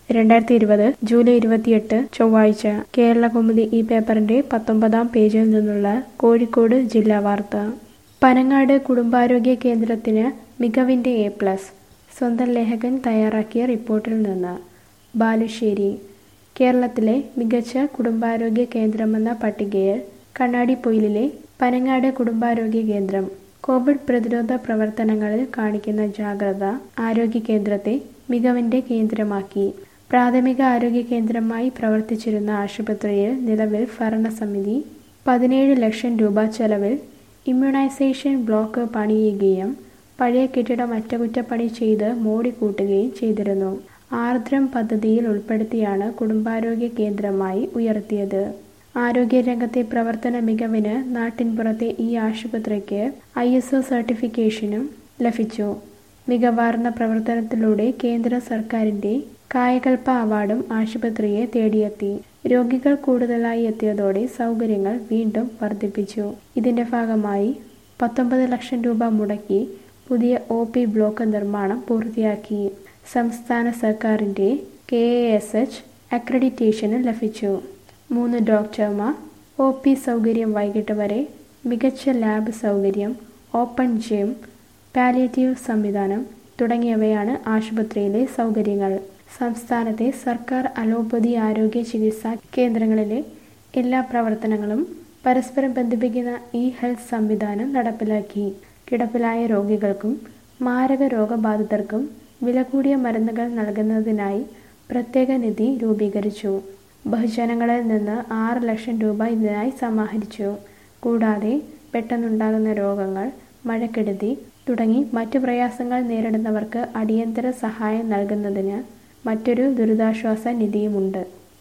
രണ്ടായിരത്തി ഇരുപത് ജൂലൈ ഇരുപത്തിയെട്ട് ചൊവ്വാഴ്ച കേരളകൗമുദി ഈ പേപ്പറിന്റെ പത്തൊമ്പതാം പേജിൽ നിന്നുള്ള കോഴിക്കോട് ജില്ലാ വാർത്ത പനങ്ങാട് കുടുംബാരോഗ്യ കേന്ദ്രത്തിന് മികവിന്റെ എ പ്ലസ് സ്വന്തം ലേഖകൻ തയ്യാറാക്കിയ റിപ്പോർട്ടിൽ നിന്ന് ബാലുശ്ശേരി കേരളത്തിലെ മികച്ച കുടുംബാരോഗ്യ കേന്ദ്രമെന്ന പട്ടികയിൽ കണ്ണാടിപ്പൊയിലിലെ പനങ്ങാട് കുടുംബാരോഗ്യ കേന്ദ്രം കോവിഡ് പ്രതിരോധ പ്രവർത്തനങ്ങളിൽ കാണിക്കുന്ന ജാഗ്രത ആരോഗ്യ കേന്ദ്രത്തെ മികവിന്റെ കേന്ദ്രമാക്കി പ്രാഥമിക ആരോഗ്യ കേന്ദ്രമായി പ്രവർത്തിച്ചിരുന്ന ആശുപത്രിയിൽ നിലവിൽ ഭരണസമിതി പതിനേഴ് ലക്ഷം രൂപ ചെലവിൽ ഇമ്മ്യൂണൈസേഷൻ ബ്ലോക്ക് പണിയുകയും പഴയ കെട്ടിടം അറ്റകുറ്റപ്പണി ചെയ്ത് മോടിക്കൂട്ടുകയും ചെയ്തിരുന്നു ആർദ്രം പദ്ധതിയിൽ ഉൾപ്പെടുത്തിയാണ് കുടുംബാരോഗ്യ കേന്ദ്രമായി ഉയർത്തിയത് ആരോഗ്യരംഗത്തെ പ്രവർത്തന മികവിന് നാട്ടിൻപുറത്തെ ഈ ആശുപത്രിക്ക് ഐ എസ് ഒ സർട്ടിഫിക്കേഷനും ലഭിച്ചു മികവാർന്ന പ്രവർത്തനത്തിലൂടെ കേന്ദ്ര സർക്കാരിന്റെ കായകൽപ്പ അവാർഡും ആശുപത്രിയെ തേടിയെത്തി രോഗികൾ കൂടുതലായി എത്തിയതോടെ സൗകര്യങ്ങൾ വീണ്ടും വർദ്ധിപ്പിച്ചു ഇതിന്റെ ഭാഗമായി പത്തൊമ്പത് ലക്ഷം രൂപ മുടക്കി പുതിയ ഒ പി ബ്ലോക്ക് നിർമ്മാണം പൂർത്തിയാക്കി സംസ്ഥാന സർക്കാരിന്റെ കെ എ എസ് എച്ച് അക്രഡിറ്റേഷന് ലഭിച്ചു മൂന്ന് ഡോക്ടർമാർ ഒ പി സൗകര്യം വൈകിട്ട് വരെ മികച്ച ലാബ് സൗകര്യം ഓപ്പൺ ജിം പാലിയേറ്റീവ് സംവിധാനം തുടങ്ങിയവയാണ് ആശുപത്രിയിലെ സൗകര്യങ്ങൾ സംസ്ഥാനത്തെ സർക്കാർ അലോപ്പതി ആരോഗ്യ ചികിത്സാ കേന്ദ്രങ്ങളിലെ എല്ലാ പ്രവർത്തനങ്ങളും പരസ്പരം ബന്ധിപ്പിക്കുന്ന ഇ ഹെൽത്ത് സംവിധാനം നടപ്പിലാക്കി കിടപ്പിലായ രോഗികൾക്കും മാരക രോഗബാധിതർക്കും വില കൂടിയ മരുന്നുകൾ നൽകുന്നതിനായി പ്രത്യേക നിധി രൂപീകരിച്ചു ബഹുജനങ്ങളിൽ നിന്ന് ആറ് ലക്ഷം രൂപ ഇതിനായി സമാഹരിച്ചു കൂടാതെ പെട്ടെന്നുണ്ടാകുന്ന രോഗങ്ങൾ മഴക്കെടുതി തുടങ്ങി മറ്റു പ്രയാസങ്ങൾ നേരിടുന്നവർക്ക് അടിയന്തര സഹായം നൽകുന്നതിന് മറ്റൊരു ദുരിതാശ്വാസ നിധിയുമുണ്ട്